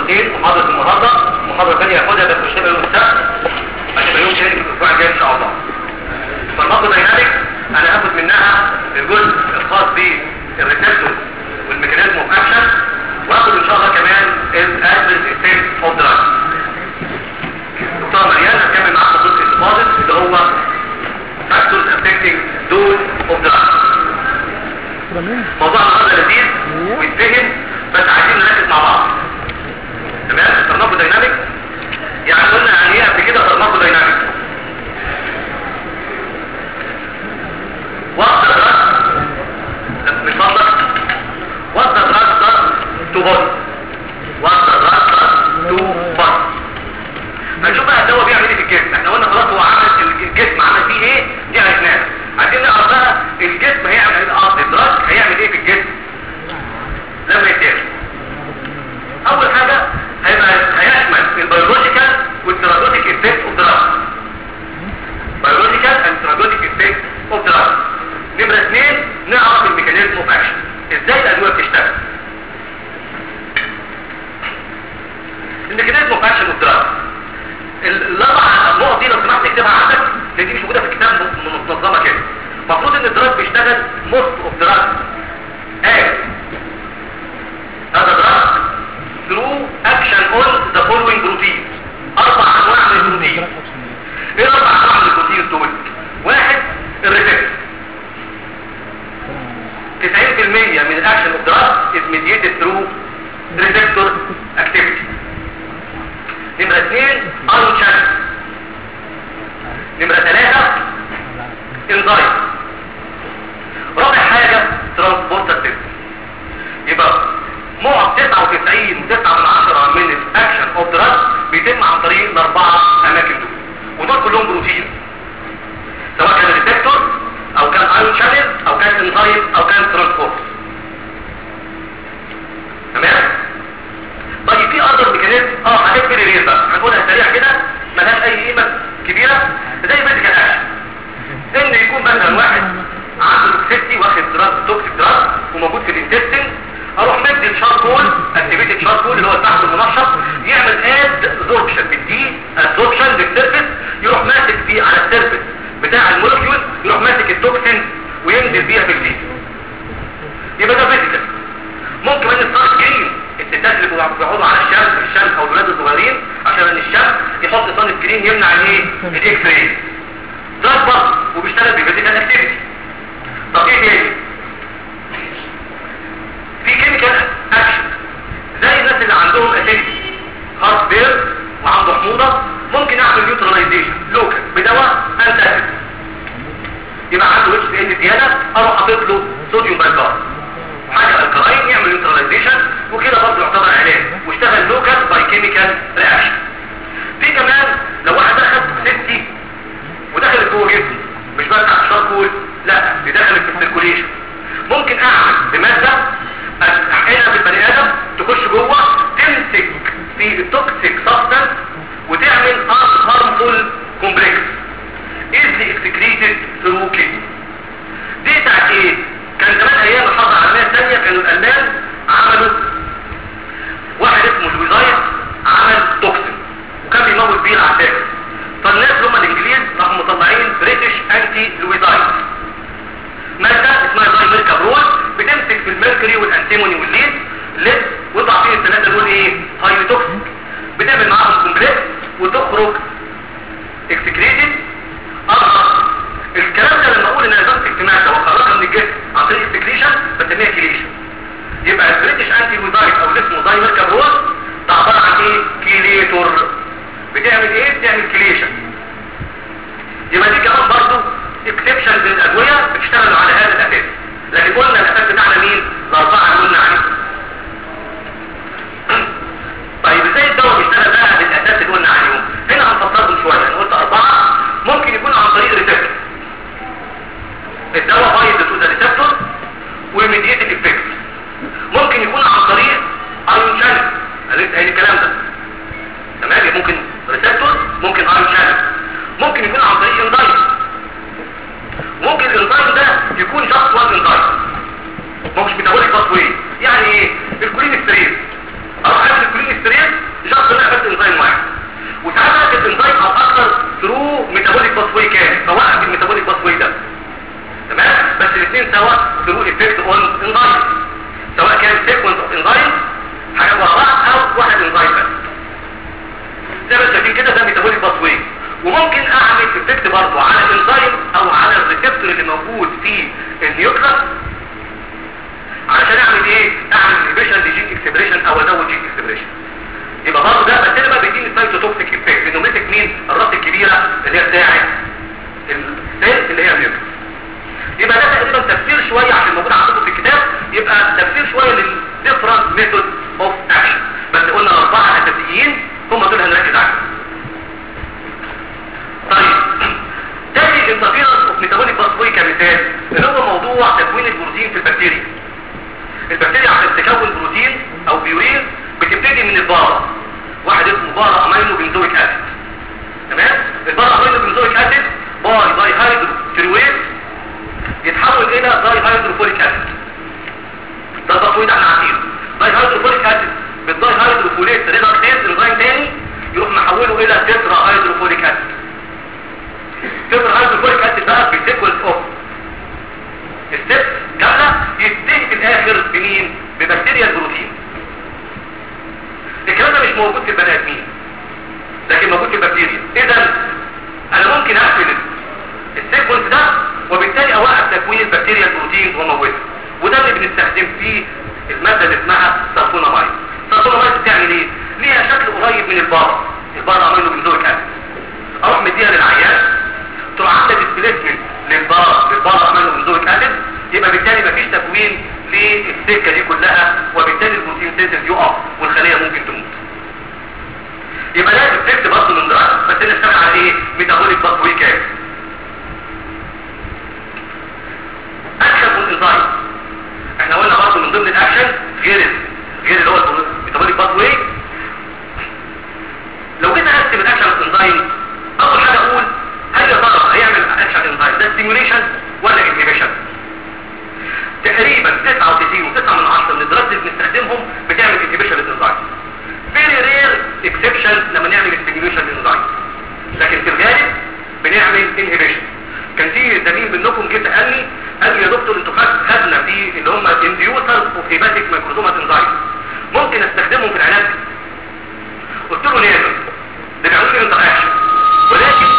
محاضرتين محاضرة النهاردة محاضرة ثانية هاخدها بس مش هتبقى يوم السبت هتبقى يوم تاني في الاسبوع الجاي ان شاء الله فالماكرو داينامكس انا هاخد منها الجزء الخاص بالريسبتور والميكانيزم اوف اكشن واخد ان شاء الله كمان الادرس افكت اوف دراج دكتور مريان هكمل معاكم الجزء اللي فاضل اللي هو فاكتورز افكتنج دول اوف دراج موضوع النهارده لذيذ ويتفهم بس عايزين نركز مع بعض تمام الترنابو دايناميك يعني قلنا يعني ايه قبل كده ترنابو دايناميك وات ذا دراج من فضلك وات ذا دراج داز تو بودي وات ذا دراج داز تو بودي هنشوف بقى الدواء بيعمل ايه في الجسم احنا قلنا خلاص هو عمل الجسم عمل فيه ايه دي عرفناها عايزين نعرف بقى الجسم هيعمل قصد الدراج هيعمل ايه في الجسم لما يتاخد اول حاجه هيبقى هيشمل البيولوجيكال والثيرابيوتيك افكت اوف دراج بيولوجيكال اند ثيرابيوتيك افكت اوف دراج نمره اثنين نعرف الميكانيزم اوف اكشن ازاي الادويه بتشتغل الميكانيزم اوف اكشن اوف دراج الاربع نقط دي لو سمحت اكتبها عندك لان دي مش موجوده في الكتاب منظمه كده المفروض ان الدراج بيشتغل موست اوف دراج ايه هذا دراج through action on the following protein اربع انواع من البروتين ايه اربع انواع من البروتين دول واحد الريسبت 90% من الاكشن اوف دراج is mediated through receptor activity نمرة اثنين ايون شانل نمرة ثلاثة انزايم رابع حاجة ترانسبورتر سيستم يبقى معظم 99 9 من عشرة من الاكشن اوف دراج بيتم عن طريق الاربعة اماكن دول ودول كلهم بروتين سواء كان ريسبتور او كان ايون شانل او كان انزايم او كان ترانسبورت تمام طيب في اقدر ميكانيزم اه حاجات كده ريز بقى هنقولها سريع كده ملهاش اي قيمه كبيره زي فيزيكال اكشن ان يكون مثلا واحد عنده توكسيتي واخد دراج توكسيك دراج وموجود في الانتستين اروح مد الشاركول اكتيفيتد شاركول اللي هو الفحم المنشط يعمل اد زوربشن بدي ادزوربشن للسيرفيس يروح ماسك فيه على السيرفيس بتاع المولكيول يروح ماسك التوكسين وينزل بيها في الجسم يبقى ده فيزيكال ممكن ان الصار جرين الستات اللي بيقعدوا على الشمس في الشمس او الولاد الصغيرين عشان الشمس يحط صن سكرين يمنع الايه الاكس راي ده برضه وبيشتغل بفيزيكال اكتيفيتي طب ايه تاني في كيميكال اكشن زي الناس اللي عندهم اسيدي هارت بير وعنده حموضه ممكن اعمل نيوتراليزيشن لوكال بدواء انتاكد يبقى عنده اتش بي ان زياده اروح حاطط له صوديوم بايكارب حاجة الكلاين يعمل نيوتراليزيشن وكده برضه يعتبر علاج واشتغل لوكال باي كيميكال رياكشن في كمان لو واحد دخل سيفتي ودخلت جوه جسمه مش بس على الشاركول لا دي دخلت في السيركوليشن ممكن اعمل بمادة احقنها في البني ادم تخش جوه تمسك في التوكسيك سبستانس وتعمل هارمفول كومبلكس easily excreted through kidney دي بتاعت ايه كان زمان ايام الحرب العالميه الثانيه كانوا الالمان عملوا واحد اسمه لويزايد عمل توكسين وكان بيموت بيه العساكر فالناس اللي هم الانجليز راحوا مطلعين بريتش انتي لويزايد ماده اسمها زي ميركابرول بتمسك في الميركوري والانتيموني والليد ليد وانتوا عارفين الثلاثه دول ايه هاي توكسيك بتعمل معاهم كومبلكس وتخرج اكسكريتد اظهر الكلام ده لما اقول ان نظام اجتماعي ده وخرجها من الجسم عن طريق السكريشن بسميها كليشن يبقى البريتش انتي لويزايد او اللي اسمه زي ميركابرول ده عباره عن ايه كيليتور بتعمل ايه بتعمل كليشن يبقى دي كمان برضو اكسبشن للادويه بتشتغل على هذا الاساس لكن قلنا الاساس بتاعنا مين الاربعه اللي قلنا عليهم طيب ازاي الدواء بيشتغل بقى بالاساس اللي قلنا عليهم هنا هنفصلهم شويه انا قلت اربعه ممكن يكون عن طريق ريسبتور الدواء بايند تو ذا ريسبتور وميديت افكت ممكن يكون عن طريق ايون شانل قالت ايه الكلام ده تمام ممكن ريسبتور ممكن ايون شانل ممكن يكون عن طريق انزايم ممكن الانزايم ده يكون جاست وان انزايم ما مش ميتابوليك باث واي يعني ايه الكولين ستريس اروح اعمل الكولين ستريس الاثنين سوا ثرو افكت اون انزايم سواء كان سيكونس اوف انزايم حاجات ورا بعض او واحد انزايم بس زي ما انتم شايفين كده ده ميتابوليك باثوي وممكن اعمل افكت برضه على الانزايم او على الريسبتور اللي موجود في النيوكلاس علشان اعمل ايه اعمل انهبيشن لجين اكسبريشن او ازود جين اكسبريشن يبقى برضه ده بس انا بقى بيديني سايتوتوكسيك افكت انه مسك مين الراس الكبيره اللي هي بتاعت السيل اللي هي النيوكلاس يبقى ده تقريبا تفسير شويه عشان موجود عندكم في الكتاب يبقى تفسير شويه للديفرنت ميثود اوف اكشن بس قلنا اربعه اساسيين هم دول هنركز عليهم طيب تاني انترفيرنس اوف ميتابوليك باثوي كمثال اللي هو موضوع تكوين البروتين في البكتيريا البكتيريا عشان تكون بروتين او بيورين بتبتدي من البارة واحد اسمه بارة امينو بنزويك اسيد تمام البارة امينو بنزويك اسيد باي داي هيدرو تريويت يتحول الى داي هيدروفوليك اسيد ده التصوير ده احنا عارفينه داي هيدروفوليك اسيد بالداي هيدروفوليت ريدكتيز انزيم تاني يروح محوله الى تترا هيدروفوليك اسيد تترا هيدروفوليك اسيد بقى بسيكونس اوف ستيبس كامله ينتهي في الاخر بمين ببكتيريا البروتين الكلام ده مش موجود في البني ادمين لكن موجود في البكتيريا اذا انا ممكن اقفل السيكونس ده وبالتالي اوقف تكوين البكتيريا البروتين وموتها وده اللي بنستخدم فيه الماده اللي اسمها سلفونامايد سلفونامايد بتعمل ايه ليها شكل قريب من البار البار عمله بنزويك اسيد اروح مديها للعيان تروح عامله ديسبليسمنت للبار للبار عمله بنزويك اسيد يبقى بالتالي مفيش تكوين للسكه دي كلها وبالتالي البروتين سينثيز يقف والخليه ممكن تموت يبقى ده افكت برضه من دراسه بس انا اشتغل على ايه ميتابوليك باثوي كام اكشن والانزايم احنا قلنا برضه من ضمن الاكشن غير غير اللي هو الميتابوليك باثوي لو جيت اقسم الاكشن والانزايم اول حاجه اقول هل يا ترى هيعمل اكشن انزايم ده ستيميوليشن ولا انهبيشن تقريبا 99 و9 من 10 من الدراجز اللي بنستخدمهم بتعمل انهبيشن للانزايم فيري رير اكسبشن لما نعمل ستيميوليشن للانزايم لكن في الغالب بنعمل انهبيشن كان في زميل منكم جه سالني قال لي يا دكتور انتوا خدنا في اللي هم انديوسرز اوف هيباتيك مايكروزومات انزايم ممكن استخدمهم في العلاج قلت له لازم ده بيعملوا لي انتر اكشن ولكن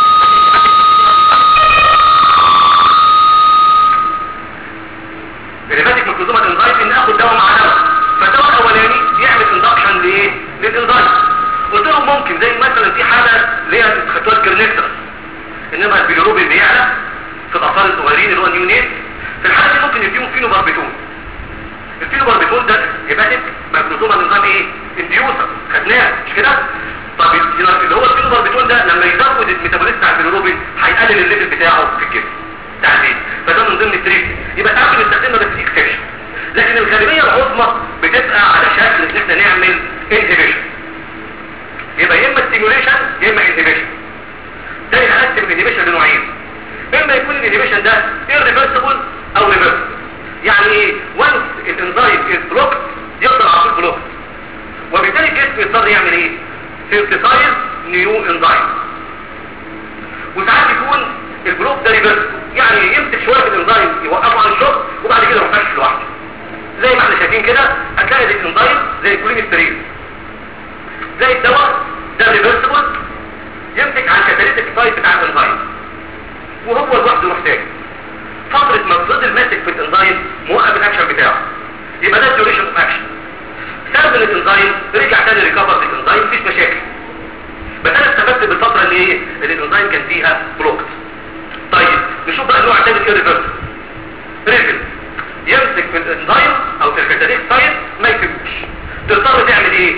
الهيباتيك ميكروزومات انزايم ان اخد دواء مع دواء فالدواء الاولاني يعمل اندكشن لايه للانزايم قلت له ممكن زي مثلا في حاله اللي هي خدتوها الكرنكترس انما البيلوروبين بيعلى في الاطفال الصغيرين اللي هو النيونيت في الحاله دي ممكن يديهم فينوباربيتون الفينوباربيتون ده هيباتيك ميكروزومات انزايم ايه انديوسر خدناه مش كده طب اللي هو الفينوباربيتون ده لما يزود الميتابوليزم بتاع البيلوروبين هيقلل الليفل بتاعه في الجسم تعديل فده من ضمن التريك يبقى تعرف نستخدمها بس اكسبشن لكن الغالبيه العظمى بتبقى على شكل ان احنا نعمل انهبيشن يبقى يا اما ستيميوليشن يا اما انهبيشن ده هنقسم الانهبيشن لنوعين اما يكون الانهبيشن ده irreversible او ريفرسبل يعني ايه وانس الانزايم از بلوك يفضل على طول بلوك وبالتالي الجسم يضطر يعمل ايه سينثيسايز نيو انزايم وساعات يكون البلوك ده ريفرسبل يعني يمسك شويه في الانزايم يوقفه عن الشغل وبعد كده يروح فاشل لوحده زي ما احنا شايفين كده هتلاقي الانزايم زي الكولينسترين زي الدواء ده ريفرسبل يمسك على الكاتاليتيك سايت بتاع الانزايم وهو لوحده يروح تاني فتره ما فضل ماسك في الانزايم موقف الاكشن بتاعه يبقى ده الديوريشن اوف اكشن ساب الانزايم رجع تاني ريكفر في الانزايم مفيش مشاكل بس انا استفدت بالفتره اللي ايه اللي الانزايم كان فيها بلوكت طيب نشوف بقى النوع الثاني الايرفيرسبل ريفل يمسك في الانزايم او في الكاتاليك سايت ما يسيبوش تضطر تعمل ايه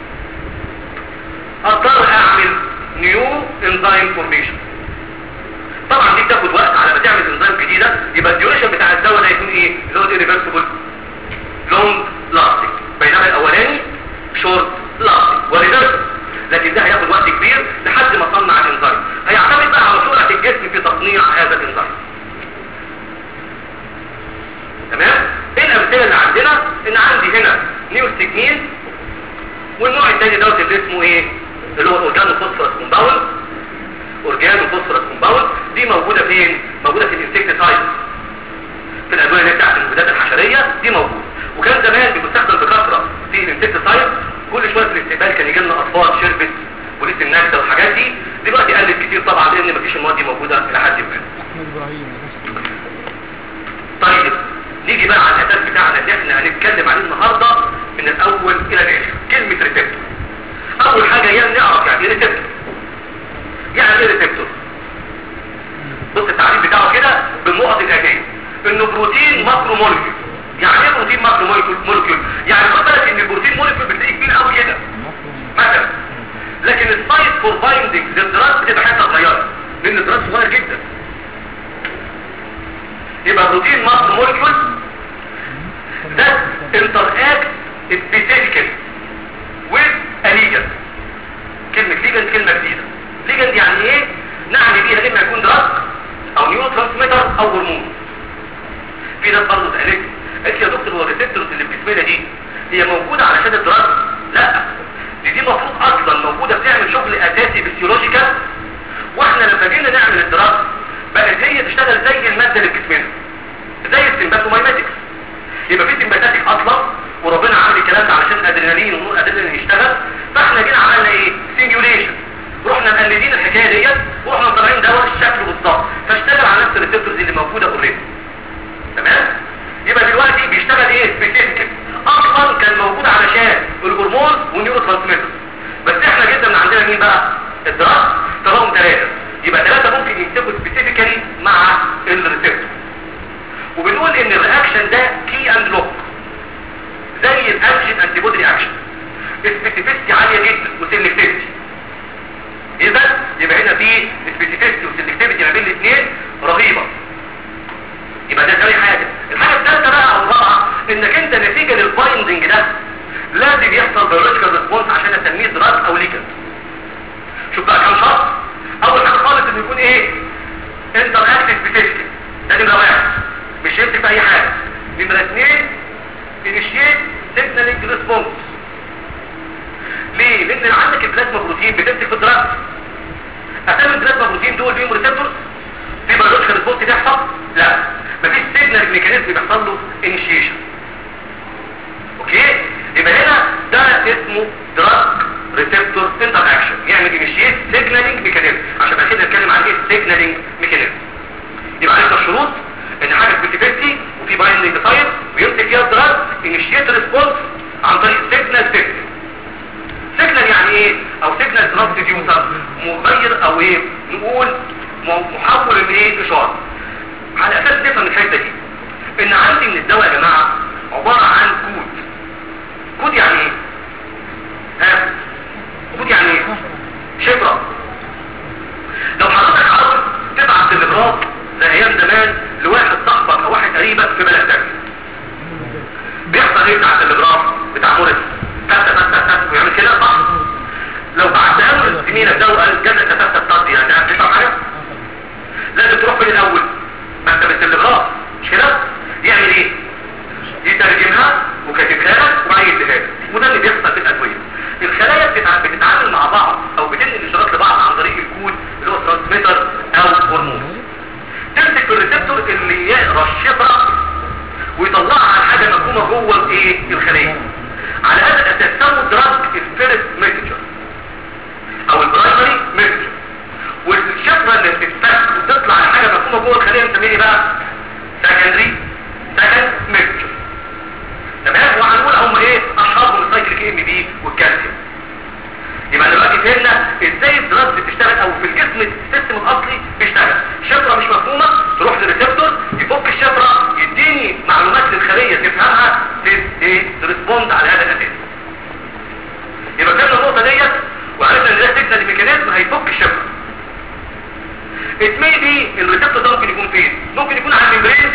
اضطر اعمل نيو انزايم فورميشن طبعا دي بتاخد وقت على ما تعمل انزايم جديده يبقى الديوريشن بتاع الدواء ده هيكون ايه اللي هو الايرفيرسبل لونج لاستنج بينما الاولاني شورت لاستنج وريفرسبل لكن ده هياخد وقت كبير لحد ما صنع الانزايم هيعتمد بقى على سرعه الجسم في تصنيع هذا الانزايم تمام ايه الامثله اللي عندنا ان عندي هنا نيوستيكنين والنوع الثاني دوت اللي اسمه ايه اللي هو اورجانو فوسفورس كومباوند اورجانو فوسفورس كومباوند دي موجوده فين موجوده في الانسكتسايد في الادويه الاستقبال كان يجي لنا اطفال شربت بوليس النجدة والحاجات دي دلوقتي قلت كتير طبعا لان مفيش المواد دي موجودة الى حد ما احمد ابراهيم طيب نيجي بقى على الاساس بتاعنا اللي احنا هنتكلم عليه النهارده من الاول الى الاخر كلمه ريسبتور اول حاجه يعني نعرف يعني ايه ريسبتور يعني ايه ريسبتور بص التعريف بتاعه كده بالنقط الاتيه انه بروتين ماكرو مولكيول يعني ايه بروتين ماكرو مولكيول يعني خد بالك ان البروتين مولكيول بتلاقيه كبير قوي كده مثلا لكن السايز فور بايندنج للدراج بتبقى حته صغيره لان الدراج صغير جدا يبقى بروتين ماكرو مولكيول ده interact specifically with a ligand كلمة ligand كلمة جديدة ligand يعني ايه؟ نعني بيها اما يكون دراج او نيورو ترانسميتر او هرمون في ناس برضه سألت قالت يا دكتور هو الريسبتورز اللي في جسمنا دي هي موجودة علشان الدراج؟ لا دي دي المفروض اصلا موجودة بتعمل شغل اساسي فيسيولوجيكال واحنا لما جينا نعمل الدراج بقت هي تشتغل زي المادة اللي في جسمنا زي السمباتومايماتكس يبقى في سمباتاتيك اصلا وربنا عمل الكلام ده علشان الادرينالين ونور ادرينالين يشتغل فاحنا جينا عملنا ايه سيميوليشن رحنا مقلدين الحكايه ديت ورحنا مطلعين دواء شكله بالظبط فاشتغل على نفس الريسبتورز اللي موجوده اوريدي تمام يبقى دلوقتي بيشتغل ايه سبيسيفيك اصلا كان موجود علشان الهرمون والنيورو ترانسميتر بس احنا جدا من عندنا مين بقى الدراج فهم ثلاثه يبقى ثلاثه ممكن يكتبوا سبيسيفيكالي مع الريسبتور وبنقول ان الرياكشن ده كي اند لوك زي الانجين انتي بودي رياكشن سبيسيفيستي عاليه جدا وسلكتيفيتي اذا يبقى هنا في سبيسيفيستي وسلكتيفيتي ما بين الاثنين رهيبه يبقى ده ثاني حاجه الحاجه الثالثه بقى او الرابعه انك انت نتيجه للبايندنج ده لازم يحصل بيولوجيكال ريسبونس عشان اسميه دراج او ليجند شوف بقى كام شرط اول حاجه خالص انه يكون ايه انتر اكتف سبيسيفيك ده نمره واحد مش يمسك في اي حاجة نمرة اثنين initiate signaling response ليه؟ لان عندك البلازما بروتين بتمسك في الدراج اسامي البلازما بروتين دول ليهم ريسبتورز في بيولوجيكال ريسبونس بيحصل؟ لا مفيش سيجنال ميكانيزم بيحصل له انيشيشن اوكي؟ يبقى هنا ده اسمه دراج ريسبتور انتر اكشن يعمل انيشيت سيجنالينج ميكانيزم عشان بعد كده نتكلم عن ايه سيجنالينج ميكانيزم يبقى عرفنا الشروط ان حاجه سبيسيفيكتي وفي بايندنج تايب ويمسك فيها الدراج انيشيت ريسبونس عن طريق سيجنال سيجنال سيجنال يعني ايه او سيجنال ترانسديوسر مغير او ايه نقول محول من ايه اشاره على اساس نفهم الحته دي ان عندي من الدواء يا جماعه عباره عن كود كود يعني ايه ها كود يعني ايه شفره لو حضرتك عاوز تبعت تليجراف زي ايام زمان لواحد صاحبك او واحد قريبك في بلد تاني بيحصل ايه بتاع التليجراف بتاع مورس تك تك تك تك ويعمل كده صح لو بعتها له زميلك ده وقال كذا كتبت الطرد يعني هتفهم حاجه لازم تروح فين الاول مكتب التليجراف مش كده يعمل ايه يترجمها وكاتبها لك وبعدين يديها لك وده اللي بيحصل في الادويه الخلايا بتتع- بتتعامل مع بعض او بتنقل الاشارات لبعض عن طريق الكود اللي هو ترانسميتر او هرمون تمسك في الريسبتور اللي يقرا الشفره ويطلعها على حاجه مفهومه جوه الايه الخليه على هذا الاساس سموا الدراج الفيرست ميسنجر او البرايمري ميسنجر والشفره اللي بتتفك وتطلع على حاجه مفهومه جوه الخليه نسميها ايه بقى سكندري سكند ميسنجر تمام وهنقول هم ايه اشهرهم السايكليك ام بي والكالسيوم يبقى دلوقتي فهمنا ازاي الدراج بتشتغل او في الجسم السيستم الاصلي بيشتغل شفره مش مفهومه تروح للريسبتور يفك الشفره يديني معلومات للخليه تفهمها تريسبوند على هذا الاساس يبقى فهمنا النقطه ديت وعرفنا ان ده سيجنال ميكانيزم هيفك الشفره اتمي دي الريسبتور ده ممكن يكون فين ممكن يكون على الممبرين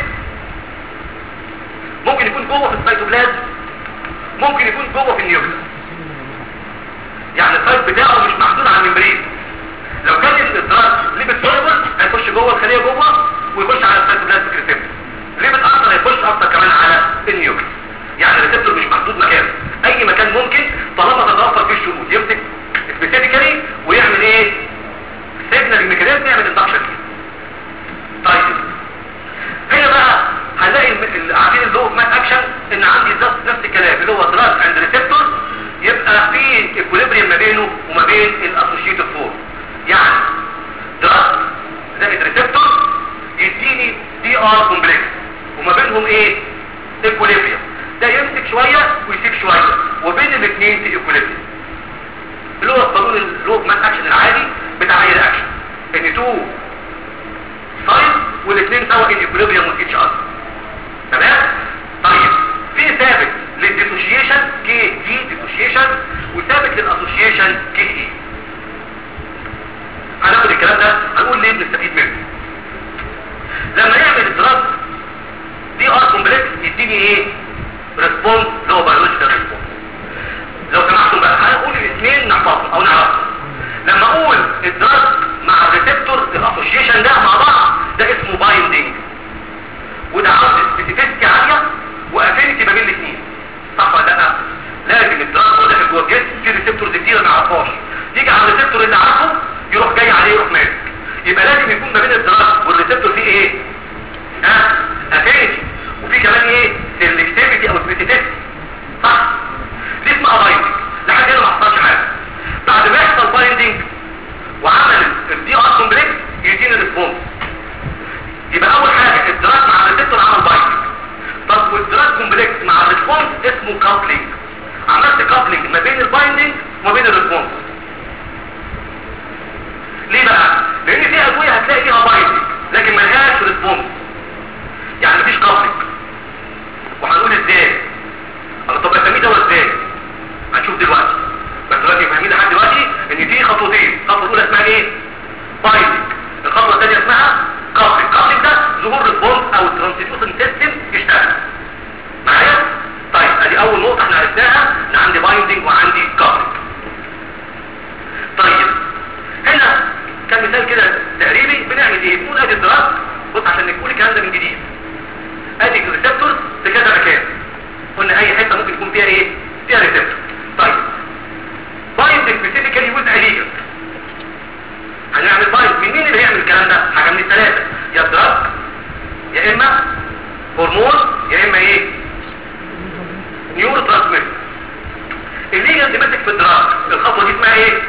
ممكن يكون جوه في السيتوبلازم ممكن يكون جوه في النيوكليس يعني السايت بتاعه مش محدود على الممبرين لو كان الادراج ليبت سوليبل هيخش جوه الخليه جوه ويخش على السيتوبلازميك ريسبتور ليبت اكتر هيخش اكتر كمان على النيوكليس يعني الريسبتور مش محدود مكانه اي مكان ممكن طالما تتوفر فيه الشروط يمسك سبيسيفيكالي ويعمل ايه سيجنال ميكانيزم يعمل اندكشن طيب هنا بقى هنلاقي الم- ال- عارفين اللي هو مات اكشن ان عندي ذات نفس الكلام اللي هو دراج اند ريسبتور يبقى في بين الاسوشيتد فور يعني دراج زائد ريسبتور يديني دي ار كومبلكس وما بينهم ايه ايكوليبريم ده يمسك شوية ويسيب شوية وبين الاثنين في ايكوليبريم اللي هو القانون اللي هو مان اكشن العادي بتاع اي رياكشن ان تو سايد والاثنين سوا ان ايكوليبريم وذ ايتش اذر تمام طيب في ثابت للديسوشيشن كي دي ديسوشيشن وثابت للاسوشيشن كي اي هناخد الكلام ده هنقول ليه بنستفيد منه لما يعمل الدراج دي ار كومبلكس يديني ايه ريسبونس اللي هو بيولوجيكال ريسبونس لو سمحتم بقى هنقول الاثنين نحفظهم او نعرفهم لما اقول الدراج مع الريسبتور الاسوشيشن ده مع بعض ده اسمه بايندينج وده عاوز سبيسيفيستي عاليه وافينيتي ما بين الاثنين صح ولا لا لازم الدراج هو داخل جوه الجسم في ريسبتورز كتير ما نعرفهاش يجي على الريسبتور اللي عارفه يروح جاي عليه يروح ماسك يبقى لازم يكون ما بين الدراج والريسبتور فيه ايه ها افينيتي وفي كمان ايه سيلكتيفيتي او سبيسيفيستي صح دي اسمها بايندينج لحد هنا ما حصلش حاجه بعد ما يحصل بايندينج وعمل الدي ار كومبلكس يديني ريسبونس يبقى اول حاجه الدراج مع الريسبتور عمل بايندينج طب والدراج كومبلكس مع الريسبونس اسمه كابلينج عملت كابلينج ما بين البايندينج وما بين الريسبونس ليه بقى لان في ادويه هتلاقي فيها بايندينج لكن ملهاش ريسبونس يعني مفيش كابلينج وهنقول ازاي انا طب اسميه ده ازاي هنشوف دلوقتي بس دلوقتي فاهمين لحد دلوقتي ان في خطوتين الخطوه الاولى اسمها ايه بايندينج الخطوه الثانيه اسمها كابلينج كابلينج ده ظهور ريسبونس او الترانسديوسن سيستم يشتغل معايا طيب ادي اول نقطه احنا عرفناها ان عندي بايندينج وعندي كابلينج طيب هنا كان مثال كده تقريبي بنعمل ايه بنقول ادي الدراج بص عشان نقول الكلام ده من جديد ادي الريسبتور في كذا مكان قلنا اي حته ممكن يكون فيها ايه فيها ريسبتور طيب بايند سبيسيفيكالي ويز اليجنت هنعمل بايند من مين اللي هيعمل الكلام ده حاجه من الثلاثه يا دراج يا اما هرمون يا اما ايه نيورو ترانسميتر الليجنت ماسك في الدراج الخطوه دي اسمها ايه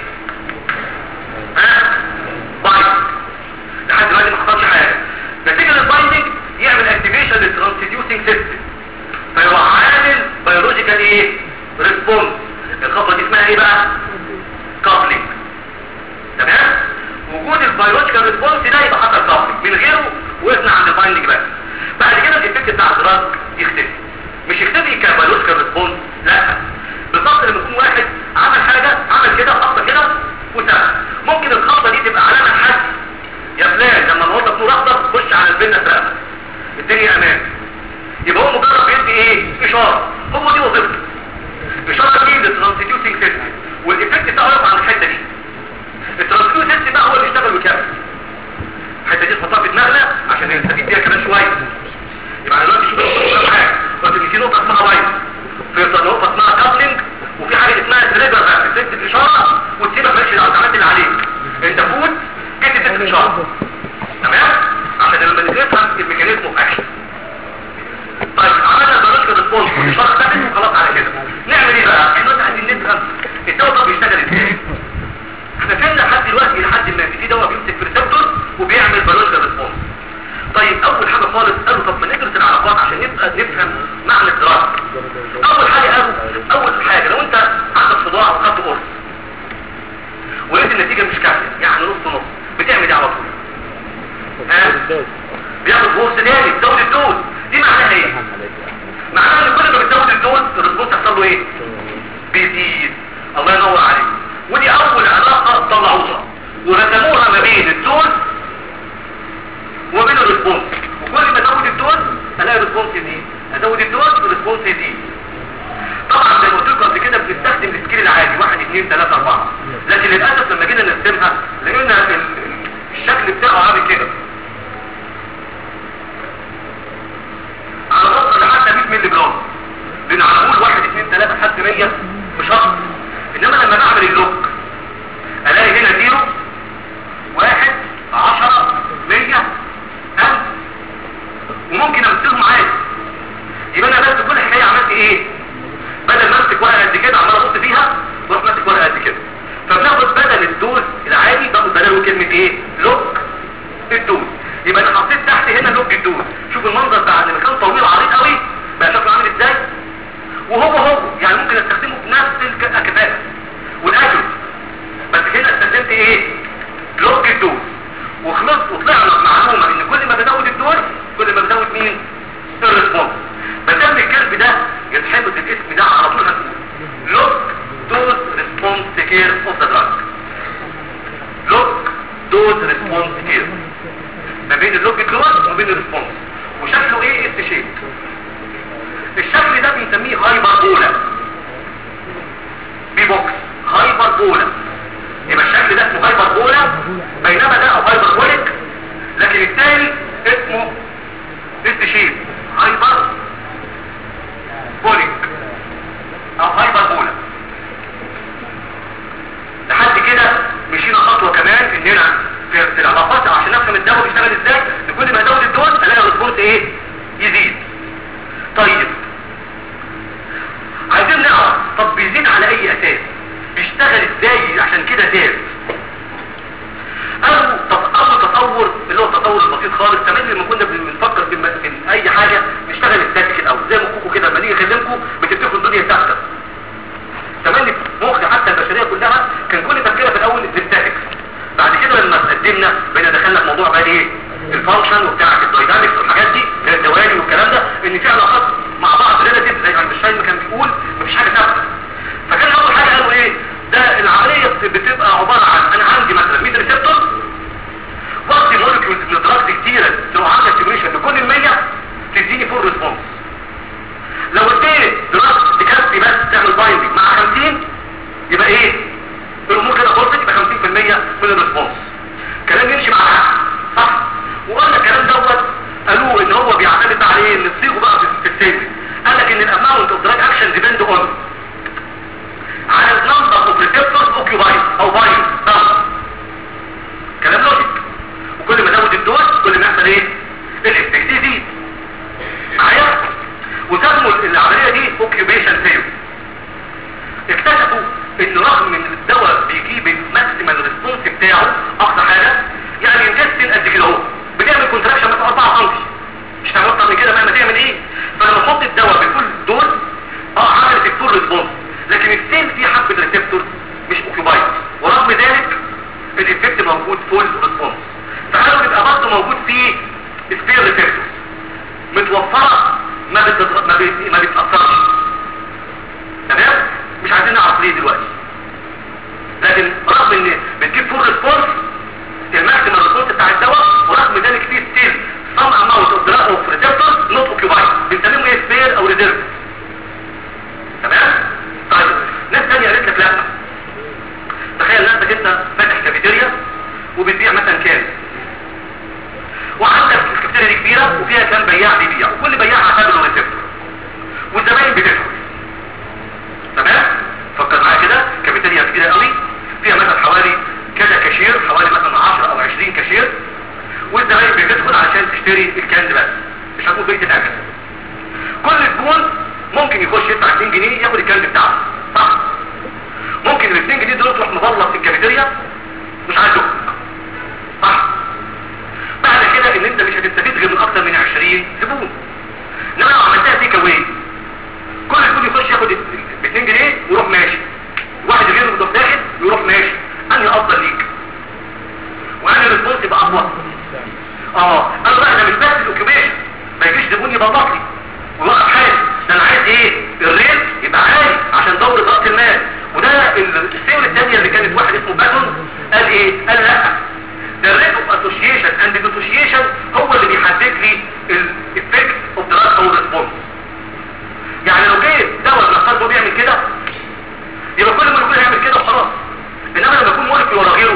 ها بايند لحد دلوقتي ما حصلش حاجه نتيجه للبايندنج يعمل اكتيفيشن للترانسديوسنج سيستم فيروح عامل بيولوجيكال ايه ريسبونس الخطوه دي اسمها ايه بقى كابلينج تمام وجود البيولوجيكال ريسبونس ده يبقى حصل كابلينج من غيره وقفنا عند البايندنج بس بعد كده الايفكت بتاع الدراج يختفي مش يختفي كبيولوجيكال ريسبونس لا بالظبط لما يكون واحد عمل حاجه عمل كده خطه كده وساب ممكن الخطه دي تبقى علامه حد يا فلان لما نوضح نور اخضر خش على البنه تراقبك الدنيا امان يبقى هو مجرد بيدي ايه اشاره هو دي وظيفته اشاره دي للترانسديوسنج سيستم والايفكت بتاعه يقف عن الحته دي الترانسديوسنج سيستم بقى هو اللي يشتغل ويكمل الحته دي نحطها في دماغنا عشان نستفيد بيها كمان شويه يبقى دلوقتي شوف كام حاجه قلت ان في نقطه اسمها بايند في نقطه اسمها كابلنج وفي حاجه اسمها تريجر بقى بتكتب الاشاره وتسيبها ماشي على العمليات اللي عليك انت فوت كتب الاشاره تمام عشان لما نفهم الميكانيزم اوف اكشن طيب عملنا بيولوجيكال ريسبونس والاشاره ثابت وخلاص على كده نعمل ايه بقى احنا دلوقتي عايزين نفهم الدواء ده بيشتغل ازاي احنا فهمنا لحد دلوقتي لحد ما في دواء بيمسك في ريسبتور وبيعمل بيولوجيكال ريسبونس طيب اول حاجه خالص قالوا طب ما ندرس العلاقات عشان نبقى نفهم معنى الدراسه اول حاجه قالوا اول حاجه لو انت عندك صداع وخدت قرص ولقيت النتيجه مش كافيه يعني نص نص بتعمل ايه على طول ها بياخد قرص تاني بتزود الدوز دي معناها ايه معناها ان كل ما بتزود الدوز الريسبونس يحصل له ايه بيزيد الله ينور عليك ودي اول علاقه طلعوها ورسموها ما بين الدوز وبين الريسبونس وكل ما ازود الدوز الاقي الريسبونس يزيد ازود الدوز الريسبونس يزيد طبعا زي ما قلت لكم قبل كده بنستخدم السكيل العادي 1 2 3 4 لكن للاسف لما جينا نرسمها لقينا الشكل بتاعه عامل كده على نقطه لحد 100 مللي جرام بنعمل 1 2 3 لحد 100 مش اكتر انما لما بعمل اللوك الاقي هنا زيرو واحد عشرة مية ألف وممكن امثلهم عادي يبقى انا بس كل حكاية عملت ايه بدل ما امسك ورقة قد كده عمال ابص فيها بروح ماسك ورقة قد كده فبناخد من الريسبونس وشكله ايه اس شيب الشكل ده بنسميه هايبر بولا بي بوكس هايبر بولا يبقى الشكل ده اسمه هايبر بولا بينما ده او هايبر بوليك لكن الثاني اسمه اس شيب هايبر بوليك او هايبر بولا لحد كده مشينا خطوة كمان اننا في في العلاقات عشان نفهم الدواء بيشتغل ازاي كل ما ازود الدوز الاقي الريسبونس ايه يزيد طيب عايزين نعرف طب بيزيد على اي اساس بيشتغل ازاي عشان كده زاد او طب اول تصور اللي هو التطور البسيط خالص كمان لما كنا بنفكر في, الم- في اي حاجه نشتغل ازاي كده الاول زي ما كوكو كده لما نيجي اكلمكم بتفتكروا الدنيا ثابته تملك مخ حتى البشريه كلها كان كل تفكيرها في الاول الستاتكس بعد كده لما تقدمنا بقينا دخلنا في موضوع بقى ايه الفانكشن وبتاع الداينامكس والحاجات دي زي الدوالي والكلام ده ان في علاقات مع بعض ريلاتيف زي اينشتاين كان بيقول مفيش حاجه ثابته فكان اول حاجه قالوا ايه ده العمليه بتبقى عباره عن انا عندي مثلا 100 ريسبتور وقت مولكيولز من الدراجز كتيره لو عملت ستيميشن لكل ال 100 تديني فول ريسبونس لو اديت دراجز تكفي بس تعمل بايندنج مع 50 يبقى ايه الامور كده خلصت يبقى 50% من الريسبونس كلام يمشي مع العقل صح وقلنا الكلام دوت قالوه ان هو بيعتمد على ايه نصيغه بقى في في الستيتمنت قال لك ان الاماونت اوف دراج اكشن ديبند اون على النمبر اوف ريسبتورز اوكيوبايد او بايند كلام لوجيك وكل ما زود الدوز كل ما يحصل ايه الافكت يزيد معايا وسموا العمليه دي اوكيوبيشن ثيوري اكتشفوا ان رغم ان الدواء بيجيب الماكسيمال ريسبونس بتاعه اقصى حاجه يعني انتستين قد كده اهو بتعمل كونتراكشن مثلا 4 سم مش هتعمل اكتر من كده مهما تعمل ايه فلما تحط الدواء بكل دول اه عملت الفول ريسبونس لكن السيل فيه حبه ريسبتور مش اوكيوبايد ورغم ذلك الافكت موجود فول ريسبونس فقالوا بيبقى برضه موجود فيه سبير ريسبتور متوفره ما بتتغ... ما, بت... ما بتتاثرش تمام مش عايزين نعرف ليه دلوقتي لكن رغم ان بتجيب فول ريسبونس الماكسيمال ريسبونس بتاع الدواء ورغم ذلك فيه ستيل some amount of drug of receptors not occupied بنسميهم ايه spare او reserve تمام طيب ناس تانية قالت لك لا تخيل نفسك انت فاتح كافيتيريا وبتبيع مثلا كام وعندك الكافيتيريا دي كبيرة وفيها كام بياع بيبيع وكل بياع اعتبره ريسبتور والزباين بتدخل تمام فكر معايا كده كافيتيريا كبيرة قوي فيها مثلا حوالي كذا كاشير حوالي مثلا 10 او 20 كاشير والزباين بتدخل عشان تشتري الكاند بس مش هتقول بيت الاكل كل زبون ممكن يخش يدفع 2 جنيه ياخد الكاند بتاعه صح ممكن ال 2 جنيه دول تروح مبلط في الكافيتيريا مش عايز يخرج صح بعد كده ان انت مش هتستفيد غير من اكتر من 20 زبون انما لو عملتها تيك اواي كل زبون يخش ياخد ب 2 جنيه ويروح ماشي واحد غيره يروح داخل ويروح ماشي انهي افضل ليك وانهي الريسبونس يبقى اقوى اه انا بقى ده مش بس الاوكيبيشن ما يجيش زبون يبلط لي ويوقف حالي ده انا عايز ايه الريت يبقى عالي عشان دورة ضغط المال وده السيول الثانيه اللي كانت واحد اسمه باتون قال ايه قال لا ده الريت اوف اسوشيشن اند ديسوشيشن هو اللي بيحدد لي الافكت اوف دراج او ريسبونس يعني لو جه دواء نفترض بيعمل كده يبقى كل مولكيول هيعمل كده وخلاص انما لما يكون مولكيول ورا غيره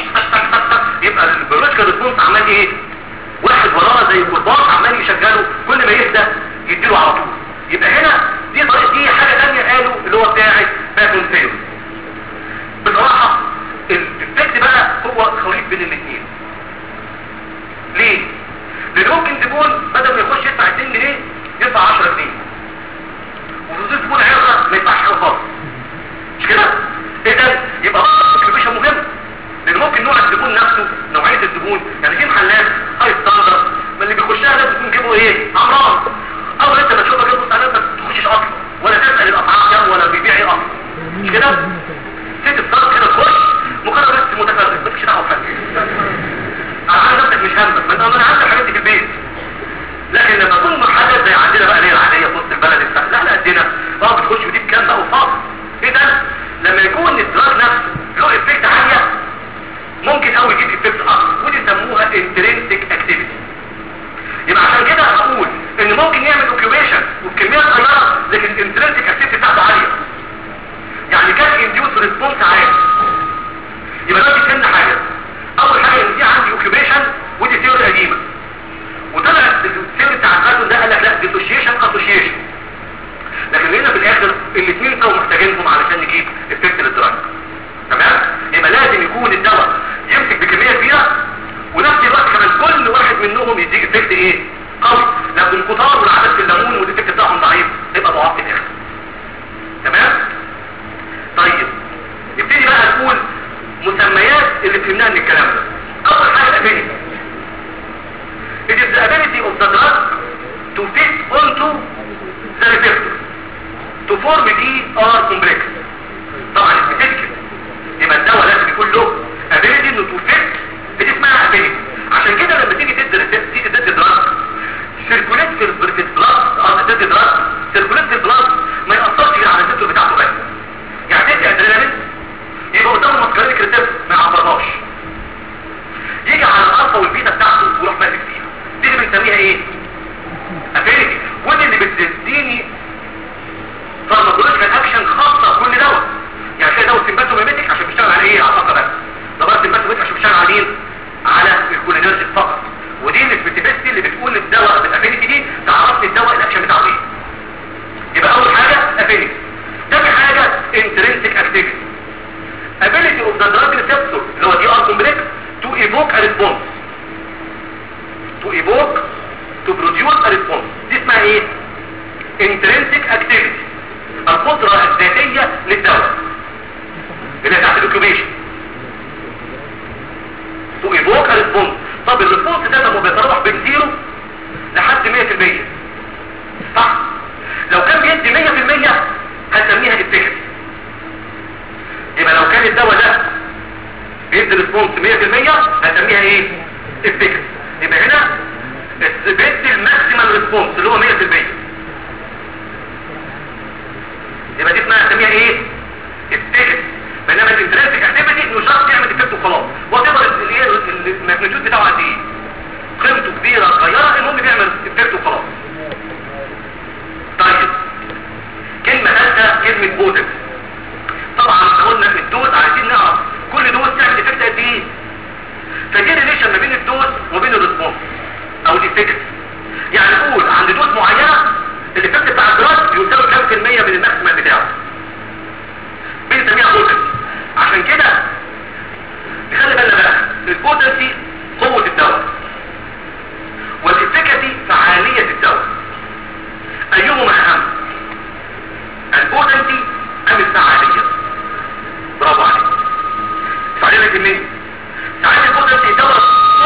يبقى البيولوجيكال ريسبونس عمال ايه واحد وراه زي الكرباط عمال يشغله كل ما يهدى يديله على طول يبقى هنا دي طريقه دي حاجه ثانيه قالوا اللي هو بتاعه باتون ثيوري بصراحه الافكت بقى هو خليط بين الاثنين ليه لان ممكن زبون بدل ما يخش يدفع 2 جنيه يدفع 10 جنيه وفي زبون عرة ما يدفعش حاجه خالص مش كده اذا يبقى الكونتريبيوشن مهم لان ممكن نوع الزبون نفسه نوعيه الزبون يعني في محلات هاي ستاندرد ما اللي بيخشها ده بيكون جيبه ايه عمران اول انت ما تشوفها كده تبص عليها ما تخشش اصلا ولا تسال الاسعار كام ولا بيبيع ايه اصلا مش كده ست بصار كده تخش مجرد بس متفرج مالكش دعوه بحاجه على نفسك مش همك ما انت انا عندك الحاجات دي في البيت لكن لما تكون محدد زي عندنا بقى ليه العاديه في وسط البلد السهل لا لا قدنا اه بتخش ودي بكام بقى وفاضي اذا لما يكون الدراج نفسه له افكت عاليه ممكن قوي يجيب افكت اكتر ودي يسموها انترنسك اكتيفيتي مسميات اللي فهمناها من الكلام ده اول حاجه ability it is the ability of the drug to fit onto the receptor to form DR complex طبعا الفيزيكال يبقى الدواء لازم يكون له ability انه to fit دي اسمها ability عشان كده لما تيجي تدي ريسبت تيجي تدي دراج سيركوليت في الب- في البلاد اه تدي دراج سيركوليت في البلاد ما يأثرش غير على الريسبتور بتاعته بس يعني تدي ادرينالين يبقى قدامه ماسكارينيك ريسبت ما يعبرهاش يجي على الالفا والبيتا بتاعته ويروح ماسك فيها دي اللي بنسميها ايه؟ افينيتي ودي اللي بتديني فارماكولوجيكال اكشن خاصه بكل دواء يعني كده دواء سيمباتوميميتك عشان بيشتغل على ايه؟ على الطاقه بس دواء سيمباتوميميتك عشان بيشتغل على مين؟ على الكولينرجيك فقط ودي السبيسيفيستي اللي بتقول الدواء بالافينيتي دي تعرفني الدواء الاكشن بتاعه ايه يبقى اول حاجه افينيتي تاني حاجه انترنسيك اكتيفيتي ability of the drug receptor اللي هو دي ار كومبلكس to evoke a response to evoke to produce a response دي اسمها ايه intrinsic activity القدرة الذاتية للدواء اللي هي تحت الاوكيوبيشن to evoke a response طب الريسبونس ده لما بيتراوح بين زيرو لحد 100% صح لو كان بيدي 100% هنسميها افكت يبقى لو كان الدواء ده بيدي ريسبونس 100% هنسميها ايه افكت يبقى هنا بيدي الماكسيمال ريسبونس اللي هو 100% يبقى دي اسمها هنسميها ايه افكت بينما الانترنسك اكتيفيتي انه شخص يعمل افكت وخلاص وتقدر الايه الماجنتيود بتاعه قد ايه قيمته كبيره صغيره المهم بيعمل افكت وخلاص طيب كلمه ثالثه كلمه بوتكس طبعا احنا قلنا في الدوز عايزين نعرف كل دوز تعمل افكت قد ايه فدي ريليشن ما بين الدوز وبين الريسبونس او الافكت يعني نقول عند دوز معينه الافكت بتاع الدراج يساوي كام في المية من الماكسيمال بتاعه بنسميها بوتنسي عشان كده نخلي بالنا بقى البوتنسي قوة الدواء والافكتي فعالية الدواء ايهما اهم البوتنسي ام الفعالية برافو عليك فعالية كمية ساعات البوتنسي الدواء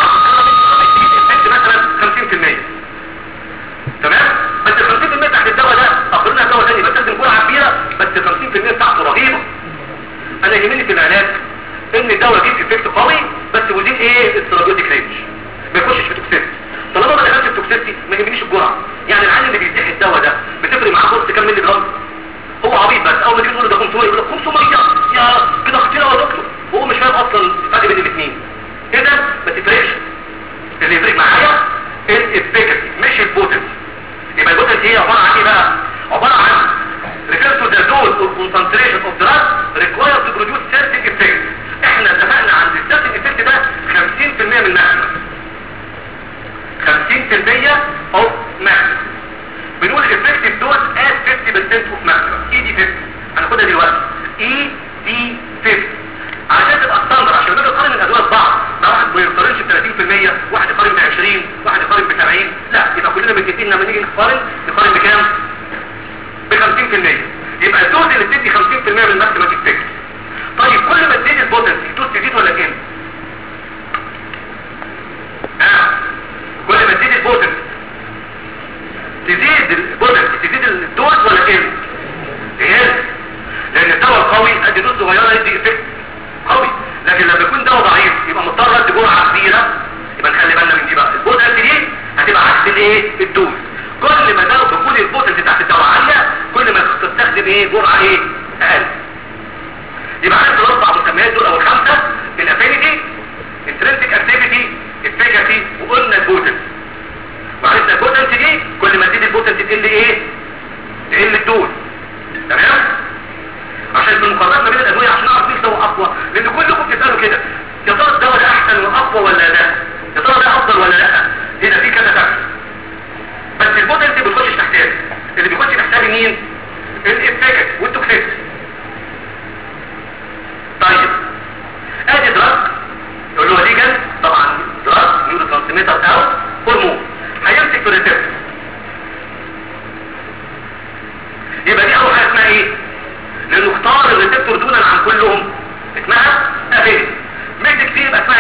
مثلا 50% تمام بس ال 50% تحت الدواء ده اخرنا دواء تاني بستخدم جرعه كبيره بس ال 50% بتاعته رهيبه انا يهمني في العلاج ان الدواء يجيب افكت قوي بس ودين ايه الثيرابيوتيك رينج ما يخشش في توكسيستي طالما ما دخلش في توكسيستي ما يهمنيش الجرعه يعني العيان اللي بيديح الدواء ده بتفرق معاه قرص كام مللي جرام هو عبيط بس اول ما تيجي تقول له ده 500 يقول لك 500 يا كده كتير قوي يا دكتور وهو مش فاهم اصلا الفرق بين الاثنين اذا ما تفرقش اللي يفرق معايا الافكتي مش البوتنسي يبقى البوتنسي هي عباره عن ايه بقى عباره عن refer to the dose or concentration of drug required to produce certain effect احنا اتفقنا عند certain effect ده 50% من الماكسيمم 50% of maximum بنقول effective dose as 50% of maximum اي دي 50 هناخدها دلوقتي اي دي 50 علشان تبقى ستاندر عشان نقدر نقارن الادويه ببعض ما واحد ما يقارنش ب 30% واحد يقارن ب 20 واحد يقارن ب 70 لا يبقى كلنا متفقين لما نيجي نقارن نقارن بكام ب 50% يبقى الدوز اللي بتدي 50% من الماكسيمم افكت طيب كل ما تزيد البوتنسي الدوز تزيد ولا تقل اه كل ما تزيد البوتنسي تزيد البوتنسي تزيد الدوز ولا تقل تقل لان الدواء القوي ادي دوز صغيره يدي افكت قوي لكن لما يكون دواء ضعيف يبقى مضطر ادي جرعه كبيره يبقى نخلي بالنا من دي بقى البوتنسي دي هتبقى عكس الايه الدوز كل ما دواء بيكون البوتنسي بتاعت الدواء عاليه كل ما تستخدم ايه جرعه ايه اقل يبقى عندنا الاربع مسميات دول او الخمسه الافينيتي انترنسيك اكتيفيتي افيكاسي وقلنا البوتنسي وعرفنا البوتنسي دي كل ما تزيد البوتنسي تقل ايه تقل الدوز تمام عشان في المقارنات ما بين الادويه عشان نعرف مين دواء اقوى لان كلكم بتسالوا كده يا ترى الدواء ده احسن واقوى ولا لا يا ترى ده افضل ولا لا هنا في كذا فاكتور بس البوتنسي بيخش تحتها اللي بيخش تحتها مين الافكت والتوكسيك طيب ادي دراج اللي هو ليجن طبعا دراج نيورو ترانسميتر او هرمون هيمسك في الريسبتور يبقى دي اول حاجه اسمها ايه لانه اختار الريسبتور دونا عن كلهم اسمها افين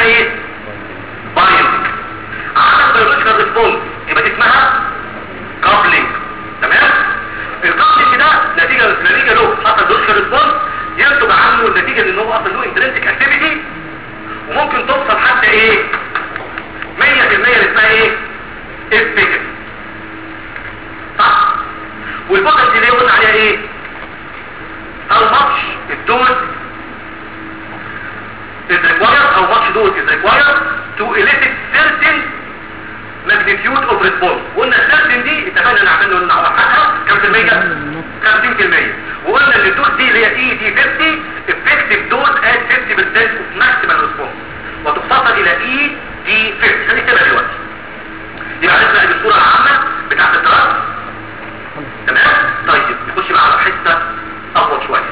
ايه بايندنج عندك بيولوجيكال ريسبونس يبقى دي اسمها كابلينج تمام الكابلينج ده نتيجه نتيجه له حصل بيولوجيكال ريسبونس ينتج عنه النتيجه ان هو اصلا له انترنسيك اكتيفيتي وممكن توصل حتى ايه 100% اللي اسمها ايه افكت صح والبوتنسي اللي قلنا عليها ايه how much الدوز is required how much dose is required to elicit certain magnitude of response قلنا certain دي اتفقنا نعمل له نوحدها كم في المية 50% وقلنا ان الدوز دي اللي هي اي دي 50 effective dose at 50% of maximal response وتختصر الى اي دي 50 هنكتبها دلوقتي دي عرفنا ادي الصورة العامة بتاعت الدراسة تمام طيب نخش بقى على حتة اقوى شوية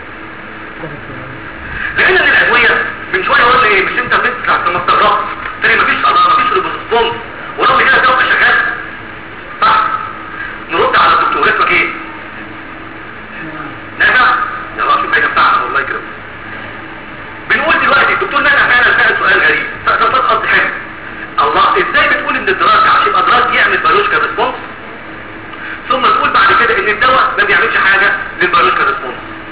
لان الادوية من شوية قلنا ايه مش انت بس لما استغربت تاني مفيش الله مفيش ريبوزيسبونس ورغم كده الدواء شغال صح نرد على الدكتور اسمك ايه نافع يلا شوف حاجه بتاعنا والله كده بنقول دلوقتي الدكتور نافع فعلا سأل سؤال غريب سأل قصدي حلو الله ازاي بتقول ان الدراسة عشان يبقى دراج يعمل بيولوجيكال ريسبونس ثم تقول بعد كده ان الدواء ما بيعملش حاجة للبيولوجيكال ريسبونس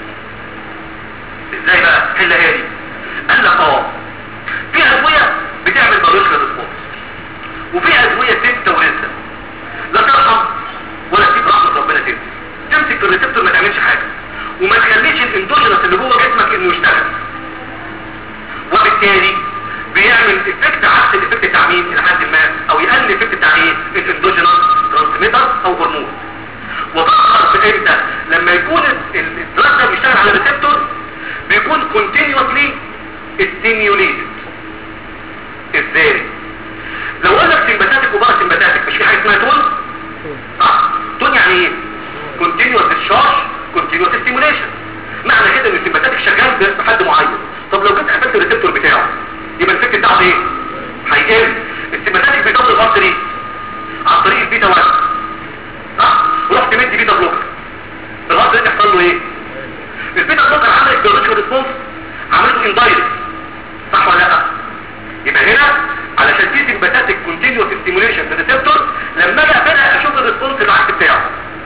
ازاي بقى حلها لي قال لك اه في ادوية بتعمل بيولوجيكال ريسبونس وفي ادوية تنسى ولسه لا ترحم ولا تسيب رحمة ربنا تنسى تمسك في الريسبتور ما تعملش حاجة وما تخليش الاندوجينس اللي جوه جسمك انه يشتغل وبالتالي بيعمل افكت عكس الافكت بتاع مين الى حد ما او يقلل الافكت بتاع ايه الاندوجينس ترانسميتر او هرمون وتظهر في امتى لما يكون الدراج ده بيشتغل على الريسبتور بيكون continuously stimulated ازاي لو قلنا سمباتاتيك وبارا سمباتاتيك مش في حاجه اسمها تون صح تون يعني ايه continuous discharge continuous stimulation معنى كده ان السمباتاتيك شغال بحد معين طب لو جيت قفلت الريسبتور بتاعه يبقى الفكر بتاعه ايه هيقل السمباتاتيك بيضل الهارت ليه عن طريق البيتا 1 صح ورحت مدي بيتا بلوكر الهارت ده يحصل له ايه البيتا بلوكر عملت بيولوجيكال ريسبونس عملته اندايركت صح ولا لا يبقى هنا علشان في سمباتاتيك كونتينيوس ستيموليشن للريسبتور لما اجي اقفلها اشوف الريسبونس العكس بتاعه